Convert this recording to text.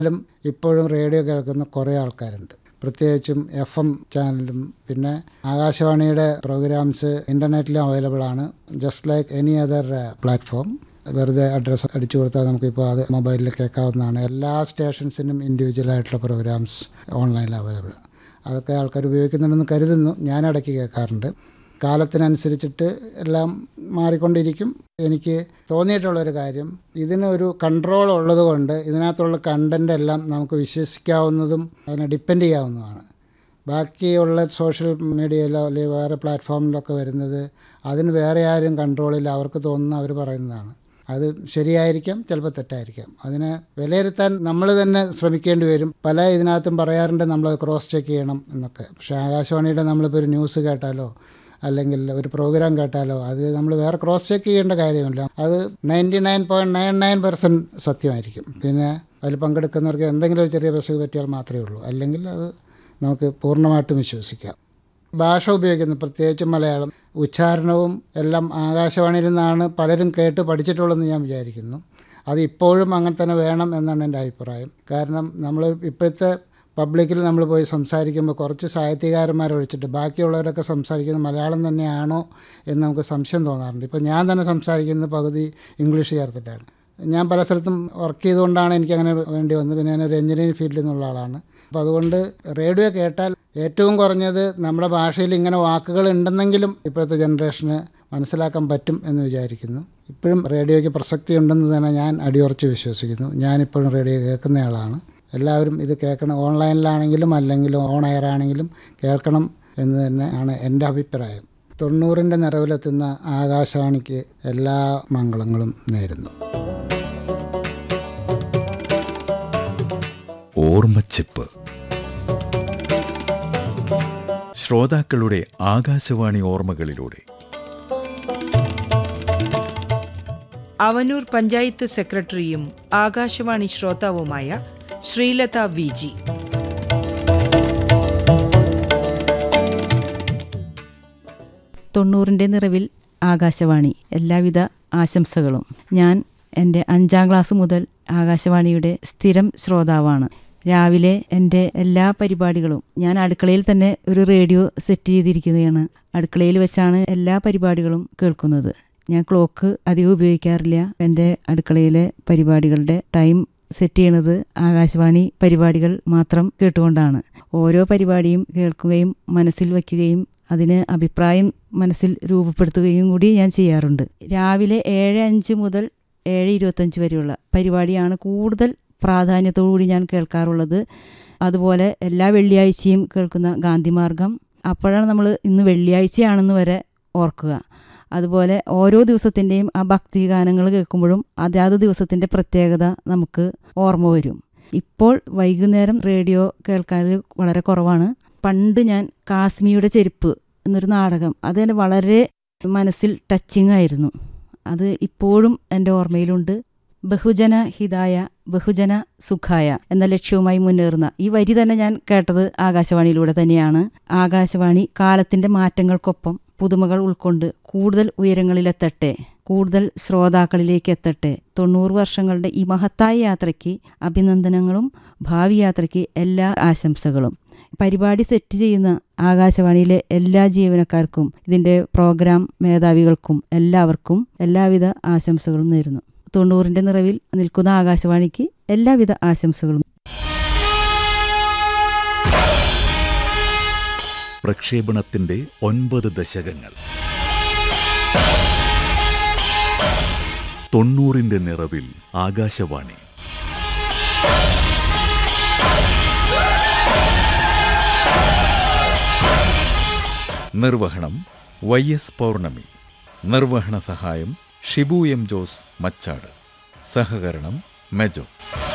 ലും ഇപ്പോഴും റേഡിയോ കേൾക്കുന്ന കുറേ ആൾക്കാരുണ്ട് പ്രത്യേകിച്ചും എഫ് എം ചാനലും പിന്നെ ആകാശവാണിയുടെ പ്രോഗ്രാംസ് ഇൻ്റർനെറ്റിലും അവൈലബിൾ ആണ് just like any other platform വെറുതെ അഡ്രസ്സ് അടിച്ചു കൊടുത്താൽ നമുക്കിപ്പോൾ അത് മൊബൈലിൽ കേൾക്കാവുന്നതാണ് എല്ലാ സ്റ്റേഷൻസിനും ഇൻഡിവിജ്വൽ ആയിട്ടുള്ള പ്രോഗ്രാംസ് ഓൺലൈനിൽ അവൈലബിൾ അതൊക്കെ ആൾക്കാർ ഉപയോഗിക്കുന്നുണ്ടെന്ന് കരുതുന്നു ഞാൻ ഇടയ്ക്ക് കേൾക്കാറുണ്ട് കാലത്തിനനുസരിച്ചിട്ട് എല്ലാം മാറിക്കൊണ്ടിരിക്കും എനിക്ക് തോന്നിയിട്ടുള്ളൊരു കാര്യം ഇതിനൊരു കൺട്രോൾ ഉള്ളത് കൊണ്ട് ഇതിനകത്തുള്ള കണ്ടൻ്റ് എല്ലാം നമുക്ക് വിശ്വസിക്കാവുന്നതും അതിനെ ഡിപ്പെൻഡ് ചെയ്യാവുന്നതാണ് ബാക്കിയുള്ള സോഷ്യൽ മീഡിയയിലോ അല്ലെങ്കിൽ വേറെ പ്ലാറ്റ്ഫോമിലൊക്കെ വരുന്നത് അതിന് വേറെ ആരും കൺട്രോളില്ല അവർക്ക് തോന്നുന്ന അവർ പറയുന്നതാണ് അത് ശരിയായിരിക്കാം ചിലപ്പോൾ തെറ്റായിരിക്കാം അതിനെ വിലയിരുത്താൻ നമ്മൾ തന്നെ ശ്രമിക്കേണ്ടി വരും പല ഇതിനകത്തും പറയാറുണ്ട് നമ്മളത് ക്രോസ് ചെക്ക് ചെയ്യണം എന്നൊക്കെ പക്ഷേ ആകാശവാണിയുടെ നമ്മളിപ്പോൾ ഒരു ന്യൂസ് കേട്ടാലോ അല്ലെങ്കിൽ ഒരു പ്രോഗ്രാം കേട്ടാലോ അത് നമ്മൾ വേറെ ക്രോസ് ചെക്ക് ചെയ്യേണ്ട കാര്യമില്ല അത് ninety nine point nine nine percent സത്യമായിരിക്കും പിന്നെ അതിൽ പങ്കെടുക്കുന്നവർക്ക് എന്തെങ്കിലും ഒരു ചെറിയ പിശക് പറ്റിയാൽ മാത്രമേ ഉള്ളൂ അല്ലെങ്കിൽ അത് നമുക്ക് പൂർണ്ണമായിട്ടും വിശ്വസിക്കാം ഭാഷ ഉപയോഗിക്കുന്നത് പ്രത്യേകിച്ചും മലയാളം ഉച്ചാരണവും എല്ലാം ആകാശവാണിയിൽ നിന്നാണ് പലരും കേട്ട് പഠിച്ചിട്ടുള്ളതെന്ന് ഞാൻ വിചാരിക്കുന്നു അത് ഇപ്പോഴും അങ്ങനെ തന്നെ വേണം എന്നാണ് എൻ്റെ അഭിപ്രായം കാരണം നമ്മൾ ഇപ്പോഴത്തെ പബ്ലിക്കിൽ നമ്മൾ പോയി സംസാരിക്കുമ്പോൾ കുറച്ച് സാഹിത്യകാരന്മാരെ ഒഴിച്ചിട്ട് ബാക്കിയുള്ളവരൊക്കെ സംസാരിക്കുന്നത് മലയാളം തന്നെയാണോ എന്ന് നമുക്ക് സംശയം തോന്നാറുണ്ട് ഇപ്പോൾ ഞാൻ തന്നെ സംസാരിക്കുന്നത് പകുതി ഇംഗ്ലീഷ് ചേർത്തിട്ടാണ് ഞാൻ പല സ്ഥലത്തും വർക്ക് ചെയ്തുകൊണ്ടാണ് എനിക്ക് അങ്ങനെ വേണ്ടി വന്നത് പിന്നെ ഞാനൊരു എഞ്ചിനീയറിംഗ് ഫീൽഡിൽ നിന്നുള്ള ആളാണ് അപ്പോൾ അതുകൊണ്ട് റേഡിയോ കേട്ടാൽ ഏറ്റവും കുറഞ്ഞത് നമ്മുടെ ഭാഷയിൽ ഇങ്ങനെ വാക്കുകൾ ഉണ്ടെന്നെങ്കിലും ഇപ്പോഴത്തെ ജനറേഷന് മനസ്സിലാക്കാൻ പറ്റും എന്ന് വിചാരിക്കുന്നു ഇപ്പോഴും റേഡിയോയ്ക്ക് പ്രസക്തി ഉണ്ടെന്ന് തന്നെ ഞാൻ അടിയുറച്ച് വിശ്വസിക്കുന്നു ഞാനിപ്പോഴും റേഡിയോ കേൾക്കുന്നയാളാണ് എല്ലാവരും ഇത് കേൾക്കണം ഓൺലൈനിലാണെങ്കിലും അല്ലെങ്കിൽ ഓൺ എയർ ആണെങ്കിലും കേൾക്കണം എന്ന് തന്നെ ആണ് എൻ്റെ അഭിപ്രായം തൊണ്ണൂറിൻ്റെ നിറവിലെത്തുന്ന ആകാശവാണിക്ക് എല്ലാ മംഗളങ്ങളും നേരുന്നു ഓർമ്മച്ചിപ്പ് ശ്രോതാക്കളുടെ ആകാശവാണി ഓർമ്മകളിലൂടെ അവനൂർ പഞ്ചായത്ത് സെക്രട്ടറിയും ആകാശവാണി ശ്രോതാവുമായ ശ്രീലത വി ജി തൊണ്ണൂറിൻ്റെ നിറവിൽ ആകാശവാണി എല്ലാവിധ ആശംസകളും ഞാൻ എൻ്റെ അഞ്ചാം ക്ലാസ് മുതൽ ആകാശവാണിയുടെ സ്ഥിരം ശ്രോതാവാണ് രാവിലെ എൻ്റെ എല്ലാ പരിപാടികളും ഞാൻ അടുക്കളയിൽ തന്നെ ഒരു റേഡിയോ സെറ്റ് ചെയ്തിരിക്കുകയാണ് അടുക്കളയിൽ വെച്ചാണ് എല്ലാ പരിപാടികളും കേൾക്കുന്നത് ഞാൻ ക്ലോക്ക് അധികം ഉപയോഗിക്കാറില്ല എൻ്റെ അടുക്കളയിലെ പരിപാടികളുടെ ടൈം സെറ്റ് ചെയ്യണത് ആകാശവാണി പരിപാടികൾ മാത്രം കേട്ടുകൊണ്ടാണ് ഓരോ പരിപാടിയും കേൾക്കുകയും മനസ്സിൽ വയ്ക്കുകയും അതിന് അഭിപ്രായം മനസ്സിൽ രൂപപ്പെടുത്തുകയും കൂടി ഞാൻ ചെയ്യാറുണ്ട് രാവിലെ ഏഴ് അഞ്ച് മുതൽ ഏഴ് ഇരുപത്തഞ്ച് വരെയുള്ള പരിപാടിയാണ് കൂടുതൽ പ്രാധാന്യത്തോടുകൂടി ഞാൻ കേൾക്കാറുള്ളത് അതുപോലെ എല്ലാ വെള്ളിയാഴ്ചയും കേൾക്കുന്ന ഗാന്ധിമാർഗം അപ്പോഴാണ് നമ്മൾ ഇന്ന് വെള്ളിയാഴ്ചയാണെന്ന് വരെ ഓർക്കുക അതുപോലെ ഓരോ ദിവസത്തിൻ്റെയും ആ ഭക്തി ഗാനങ്ങൾ കേൾക്കുമ്പോഴും അതാത് ദിവസത്തിൻ്റെ പ്രത്യേകത നമുക്ക് ഓർമ്മ വരും ഇപ്പോൾ വൈകുന്നേരം റേഡിയോ കേൾക്കാൻ വളരെ കുറവാണ് പണ്ട് ഞാൻ കാശ്മീരുടെ ചെരുപ്പ് എന്നൊരു നാടകം അതെന്നെ വളരെ മനസ്സിൽ ടച്ചിങ് ആയിരുന്നു അത് ഇപ്പോഴും എൻ്റെ ഓർമ്മയിലുണ്ട് ബഹുജന ഹിതായ ബഹുജന സുഖായ എന്ന ലക്ഷ്യവുമായി മുന്നേറുന്ന ഈ വരി തന്നെ ഞാൻ കേട്ടത് ആകാശവാണിയിലൂടെ തന്നെയാണ് ആകാശവാണി കാലത്തിൻ്റെ മാറ്റങ്ങൾക്കൊപ്പം പുതുമകൾ ഉൾക്കൊണ്ട് കൂടുതൽ ഉയരങ്ങളിലെത്തട്ടെ കൂടുതൽ ശ്രോതാക്കളിലേക്ക് എത്തട്ടെ തൊണ്ണൂറ് വർഷങ്ങളുടെ ഈ മഹത്തായ യാത്രയ്ക്ക് അഭിനന്ദനങ്ങളും ഭാവി യാത്രയ്ക്ക് എല്ലാ ആശംസകളും പരിപാടി സെറ്റ് ചെയ്യുന്ന ആകാശവാണിയിലെ എല്ലാ ജീവനക്കാർക്കും ഇതിൻ്റെ പ്രോഗ്രാം മേധാവികൾക്കും എല്ലാവർക്കും എല്ലാവിധ ആശംസകളും നേരുന്നു തൊണ്ണൂറിൻ്റെ നിറവിൽ നിൽക്കുന്ന ആകാശവാണിക്ക് എല്ലാവിധ ആശംസകളും പ്രക്ഷേപണത്തിന്റെ ഒൻപത് ദശകങ്ങൾ തൊണ്ണൂറിന്റെ നിറവിൽ ആകാശവാണി നിർവഹണം വൈ എസ് പൗർണമി നിർവഹണ സഹായം ഷിബു എം ജോസ് മച്ചാട് സഹകരണം മെജോ